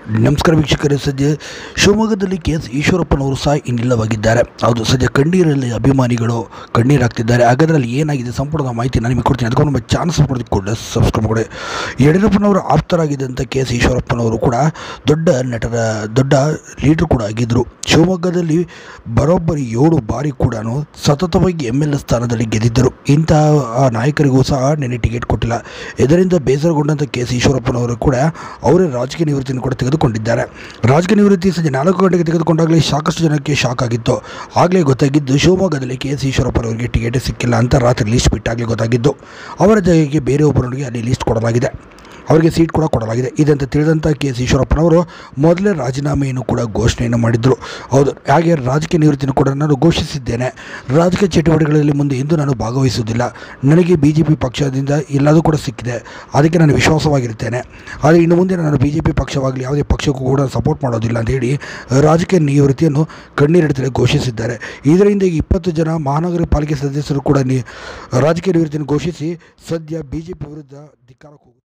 ನಮಸ್ಕಾರ ವೀಕ್ಷಕರೇ ಸದ್ಯ ಶಿವಮೊಗ್ಗದಲ್ಲಿ ಕೆ ಎಸ್ ಈಶ್ವರಪ್ಪನವರು ಸಹ ಇನ್ನಿಲ್ಲವಾಗಿದ್ದಾರೆ ಹೌದು ಸದ್ಯ ಕಣ್ಣೀರಲ್ಲಿ ಅಭಿಮಾನಿಗಳು ಕಣ್ಣೀರಾಗ್ತಿದ್ದಾರೆ ಹಾಗಾದ್ರೆ ಅಲ್ಲಿ ಏನಾಗಿದೆ ಸಂಪೂರ್ಣ ಮಾಹಿತಿ ನಾನು ನಿಮಗೆ ಕೊಡ್ತೀನಿ ಅದಕ್ಕೆ ನಮ್ಮ ಚಾನಲ್ ಸಪೋರ್ಟ್ ಕೂಡ ಸಬ್ಸ್ಕ್ರೈಬ್ ಮಾಡಿ ಯಡಿಯೂರಪ್ಪನವರು ಆಪ್ತರಾಗಿದ್ದಂಥ ಕೆ ಎಸ್ ಈಶ್ವರಪ್ಪನವರು ಕೂಡ ದೊಡ್ಡ ನಟರ ದೊಡ್ಡ ಲೀಡರ್ ಕೂಡ ಆಗಿದ್ದರು ಶಿವಮೊಗ್ಗದಲ್ಲಿ ಬರೋಬ್ಬರಿ ಏಳು ಬಾರಿ ಕೂಡ ಸತತವಾಗಿ ಎಮ್ ಎಲ್ ಎ ಸ್ಥಾನದಲ್ಲಿ ಗೆದ್ದಿದ್ದರು ಇಂತಹ ಆ ನಾಯಕರಿಗೂ ಸಹ ನೆನೆ ಟಿಕೆಟ್ ಕೊಟ್ಟಿಲ್ಲ ಇದರಿಂದ ಬೇಸರಗೊಂಡಂಥ ಕೆ ಎಸ್ ಈಶ್ವರಪ್ಪನವರು ಕೂಡ ಅವರೇ ರಾಜಕೀಯ ನಿವೃತ್ತಿಯನ್ನು ಕೂಡ ತೆಗೆದುಕೊಂಡಿದ್ದಾರೆ ರಾಜಕೀಯ ನಿವೃತ್ತಿ ಸಂಜೆ ನಾಲ್ಕು ಗಂಟೆಗೆ ತೆಗೆದುಕೊಂಡಾಗಲೇ ಸಾಕಷ್ಟು ಜನಕ್ಕೆ ಶಾಕ್ ಆಗಿತ್ತು ಆಗಲೇ ಗೊತ್ತಾಗಿದ್ದು ಶಿವಮೊಗ್ಗದಲ್ಲಿ ಕೆ ಎಸ್ ಈಶ್ವರಪ್ಪನವರಿಗೆ ಟಿಕೆಟ್ ಸಿಕ್ಕಿಲ್ಲ ಅಂತ ರಾತ್ರಿ ಲಿಸ್ಟ್ ಬಿಟ್ಟಾಗಲೇ ಗೊತ್ತಾಗಿದ್ದು ಅವರ ಜಾಗಕ್ಕೆ ಬೇರೆಯೊಬ್ಬರಿಗೆ ಅಲ್ಲಿ ಲಿಸ್ಟ್ ಕೊಡಲಾಗಿದೆ ಅವರಿಗೆ ಸೀಟ್ ಕೂಡ ಕೊಡಲಾಗಿದೆ ಇದಂತ ತಿಳಿದಂಥ ಕೆ ಎಸ್ ಈಶ್ವರಪ್ಪನವರು ಮೊದಲೇ ರಾಜೀನಾಮೆಯನ್ನು ಕೂಡ ಘೋಷಣೆಯನ್ನು ಮಾಡಿದರು ಹೌದು ಹಾಗೆ ರಾಜಕೀಯ ನಿವೃತ್ತಿಯನ್ನು ಕೂಡ ನಾನು ಘೋಷಿಸಿದ್ದೇನೆ ರಾಜಕೀಯ ಚಟುವಟಿಕೆಗಳಲ್ಲಿ ಮುಂದೆ ಎಂದೂ ನಾನು ಭಾಗವಹಿಸುವುದಿಲ್ಲ ನನಗೆ ಬಿ ಜೆ ಪಿ ಪಕ್ಷದಿಂದ ಎಲ್ಲದೂ ಕೂಡ ಸಿಕ್ಕಿದೆ ಅದಕ್ಕೆ ನಾನು ವಿಶ್ವಾಸವಾಗಿರ್ತೇನೆ ಆದರೆ ಇನ್ನು ಮುಂದೆ ನಾನು ಬಿ ಜೆ ಪಿ ಪಕ್ಷವಾಗಲಿ ಯಾವುದೇ ಪಕ್ಷಕ್ಕೂ ಕೂಡ ಸಪೋರ್ಟ್ ಮಾಡೋದಿಲ್ಲ ಅಂತ ಹೇಳಿ ರಾಜಕೀಯ ನಿವೃತ್ತಿಯನ್ನು ಕಣ್ಣೀರಿಡ್ತಲೇ ಘೋಷಿಸಿದ್ದಾರೆ ಇದರಿಂದ ಈಗ ಇಪ್ಪತ್ತು ಜನ ಮಹಾನಗರ ಪಾಲಿಕೆ ಸದಸ್ಯರು ಕೂಡ ನಿ ರಾಜಕೀಯ ನಿವೃತ್ತಿಯನ್ನು ಘೋಷಿಸಿ ಸದ್ಯ ಬಿ ಜೆ ಪಿ ವಿರುದ್ಧ ಧಿಕ್ಕಾರಕ್ಕೆ ಹೋಗುತ್ತಾರೆ